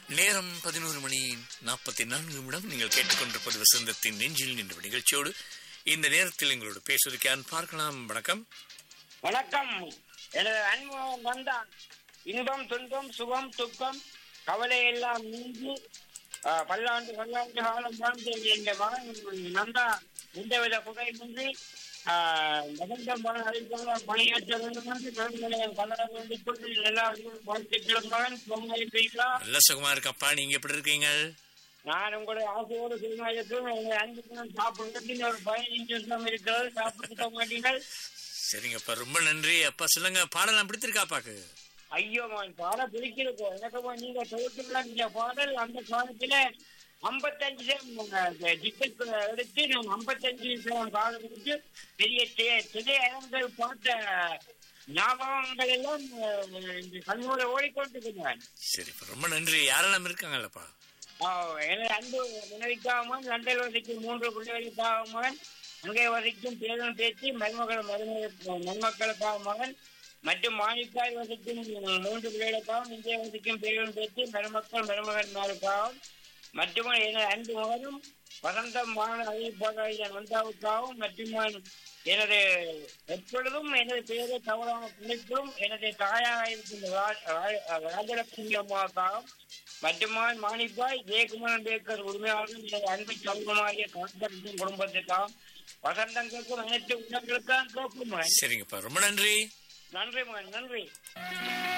நேரம் பதினோரு மணி நாற்பத்தி நான்கு நிமிடம் நீங்கள் கேட்டுக்கொண்டிருப்பது வசந்தத்தின் நெஞ்சில் நின்ற நிகழ்ச்சியோடு இந்த நேரத்தில் எங்களோடு பேசுவதற்கு யான் பார்க்கலாம் வணக்கம் வணக்கம் எனது அன்பு வந்தான் இன்பம் துன்பம் சுகம் துக்கம் கவலை எல்லாம் நீங்கி ஆ, பல்லாண்டு பல்லாண்டு காலம் வாழ்ந்த என்ற மகன் நந்தா எந்தவித குறையின்றி ஆ, மகந்தம் பல அறிவிப்பாக பணியாற்ற வேண்டும் என்று பெருமையை கலர வேண்டிக் கொண்டு எல்லாரும் வாழ்த்துக்களும் மகன் பொம்மை பேசலாம் நல்ல சுகமா இருக்கப்பா நீங்க எப்படி இருக்கீங்க நான் உங்களுடைய ஆசையோடு சிறுமாயத்தும் எங்கள் அன்புக்கு சாப்பிடுறதுக்கு ஒரு பதினைஞ்சு நிமிஷம் இருக்கிறது சாப்பிட்டு மாட்டீங்கள் சரிங்கப்பா ரொம்ப நன்றி அப்பா சொல்லுங்க பாடலாம் பிடித்திருக்காப்பாக்கு ஐயோ மகன் பாடம் பிடிக்கிறது எனக்கு நீங்க தொகுத்துள்ள பாடல் அந்த காலத்துல ஐம்பத்தஞ்சு டிக்கெட் எடுத்து நான் ஐம்பத்தஞ்சு காலம் எடுத்து பெரிய திரை- திரையரங்கள் பார்த்த ஞாபகங்கள் எல்லாம் அஹ், இந்த கண்ணோட ஓடிக்கொண்டிருக்கிறேன் சரிப்பா ரொம்ப நன்றி யாரெல்லாம் இருக்காங்கல்லப்பா எனது அன்பு நினைவிக்காமல் லண்டன் வசிக்கும் மூன்று பிள்ளைகளுக்காக மகன் அங்கே வசிக்கும் பேரும் பேச்சு மருமகள் மருமக மருமக்களுக்காக மகன் மற்றும் மாணிக்காய் வசிக்கும் மூன்று பிள்ளைகளுக்காகவும் இங்கே வசிக்கும் பேரும் பேச்சு மருமக்கள் மருமகன்மாருக்காகவும் மற்றும் எனது அன்பு மகனும் வசந்தம் மான அறிவிப்பாளர் நந்தாவுக்காகவும் மற்றும் எனது எப்பொழுதும் எனது பெயரை தவறான பிள்ளைக்கும் எனது தாயாக இருக்கின்ற ரா- ரா- ராஜலட்சுமி அம்மாவுக்காகவும் மட்டுமான் மாணிப்பாய் ஜெயக்குமாரன் பேக்கர் உரிமையாளரும் எனது அன்பு சமூகமாகிய காந்தரின் குடும்பத்திற்காகவும் வசந்தங்களுக்கும் அனைத்து உள்ளங்களுக்காக கேட்கும் சரிங்கப்பா ரொம்ப நன்றி நன்றி மகன் நன்றி